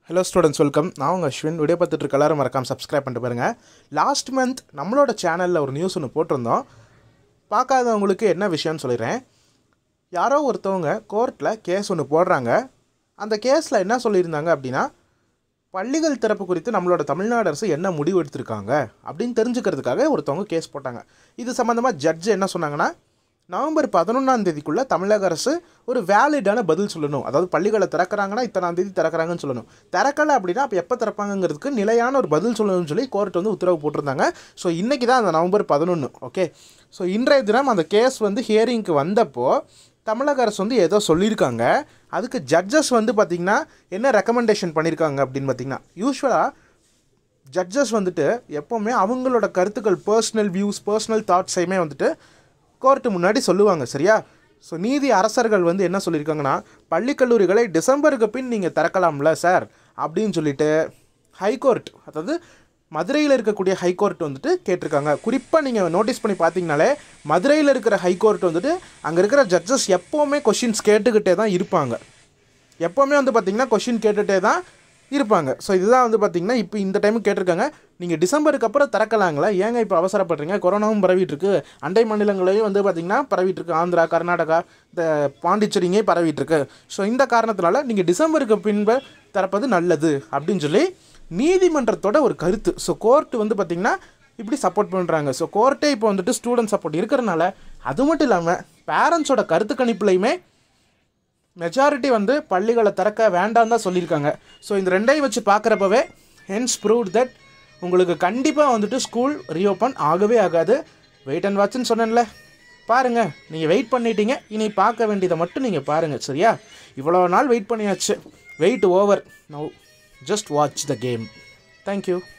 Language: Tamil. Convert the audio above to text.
ஹலோ ஸ்டூடெண்ட்ஸ் வெல்கம் நான் உங்கள் அஸ்வின் வீடியோ பார்த்துட்டு இருக்க எல்லாரும் மறக்காம சப்ஸ்கிரைப் பண்ணிட்டு பாருங்க லாஸ்ட் மந்த் நம்மளோட சேனலில் ஒரு நியூஸ் ஒன்று போட்டிருந்தோம் பார்க்காதவங்களுக்கு என்ன விஷயம்னு சொல்லிடுறேன் யாரோ ஒருத்தவங்க கோர்ட்டில் கேஸ் ஒன்று போடுறாங்க அந்த கேஸில் என்ன சொல்லியிருந்தாங்க அப்படின்னா பள்ளிகள் திறப்பு குறித்து நம்மளோட தமிழ்நாடு அரசு என்ன முடிவு எடுத்திருக்காங்க அப்படின்னு தெரிஞ்சுக்கிறதுக்காக ஒருத்தவங்க கேஸ் போட்டாங்க இது சம்மந்தமாக ஜட்ஜ் என்ன சொன்னாங்கன்னா நவம்பர் பதினொன்றாம் தேதிக்குள்ளே தமிழக அரசு ஒரு வேலிடான பதில் சொல்லணும் அதாவது பள்ளிகளை திறக்கிறாங்கன்னா இத்தனாம் தேதி திறக்கிறாங்கன்னு சொல்லணும் திறக்கலை அப்படின்னா அப்போ எப்போ திறப்பாங்கங்கிறதுக்கு நிலையான ஒரு பதில் சொல்லணும்னு சொல்லி கோர்ட் வந்து உத்தரவு போட்டிருந்தாங்க ஸோ இன்றைக்கி தான் அந்த நவம்பர் பதினொன்று ஓகே ஸோ இன்றைய தினம் அந்த கேஸ் வந்து ஹியரிங்க்கு வந்தப்போ தமிழக அரசு வந்து ஏதோ சொல்லியிருக்காங்க அதுக்கு ஜட்ஜஸ் வந்து பார்த்திங்கன்னா என்ன ரெக்கமெண்டேஷன் பண்ணியிருக்காங்க அப்படின்னு பார்த்தீங்கன்னா யூஸ்வலாக ஜட்ஜஸ் வந்துட்டு எப்போவுமே அவங்களோட கருத்துக்கள் பர்சனல் வியூஸ் பர்சனல் தாட்ஸையுமே வந்துட்டு கோர்ட்டு முன்னாடி சொல்லுவாங்க சரியா ஸோ நீதி அரசர்கள் வந்து என்ன சொல்லியிருக்காங்கன்னா பள்ளி கல்லூரிகளை டிசம்பருக்கு பின் நீங்கள் திறக்கலாம்ல சார் அப்படின்னு சொல்லிட்டு ஹைகோர்ட் அதாவது மதுரையில் இருக்கக்கூடிய ஹைகோர்ட் வந்துட்டு கேட்டிருக்காங்க குறிப்பாக நீங்கள் நோட்டீஸ் பண்ணி பார்த்தீங்கனாலே மதுரையில் இருக்கிற ஹைகோர்ட் வந்துட்டு அங்கே இருக்கிற ஜட்ஜஸ் எப்போவுமே கொஷின்ஸ் கேட்டுக்கிட்டே தான் இருப்பாங்க எப்போவுமே வந்து பார்த்திங்கன்னா கொஷின் கேட்டுகிட்டே தான் இருப்பாங்க ஸோ இதுதான் வந்து பார்த்திங்கன்னா இப்போ இந்த டைமுக்கு கேட்டிருக்காங்க நீங்கள் டிசம்பருக்கு அப்புறம் திறக்கலாங்களா ஏங்க இப்போ அவசரப்படுறீங்க கொரோனாவும் பரவிட்டு இருக்கு அண்டை மாநிலங்களையும் வந்து பார்த்திங்கன்னா பரவிட்டு இருக்கு ஆந்திரா கர்நாடகா இந்த பாண்டிச்சேரிங்கே பரவிட்டு இருக்கு ஸோ இந்த காரணத்தினால நீங்கள் டிசம்பருக்கு பின்பு திறப்பது நல்லது அப்படின்னு சொல்லி நீதிமன்றத்தோட ஒரு கருத்து ஸோ கோர்ட் வந்து பார்த்திங்கன்னா இப்படி சப்போர்ட் பண்ணுறாங்க ஸோ கோர்ட்டே இப்போ வந்துட்டு ஸ்டூடெண்ட் சப்போர்ட் இருக்கிறனால அது மட்டும் இல்லாமல் பேரண்ட்ஸோட கருத்து கணிப்புலையுமே மெஜாரிட்டி வந்து பள்ளிகளை திறக்க வேண்டாம் தான் சொல்லியிருக்காங்க ஸோ இந்த ரெண்டையும் வச்சு பார்க்குறப்பவே ஹென்ஸ் ப்ரூவ்ட் தட் உங்களுக்கு கண்டிப்பாக வந்துட்டு ஸ்கூல் ரீஓப்பன் ஆகவே ஆகாது வெயிட் அண்ட் வாட்ச்னு சொன்னேன்ல பாருங்கள் நீங்கள் வெயிட் பண்ணிட்டீங்க இனி பார்க்க வேண்டியதை மட்டும் நீங்கள் பாருங்கள் சரியா இவ்வளோ நாள் வெயிட் பண்ணியாச்சு wait over now just watch the game thank you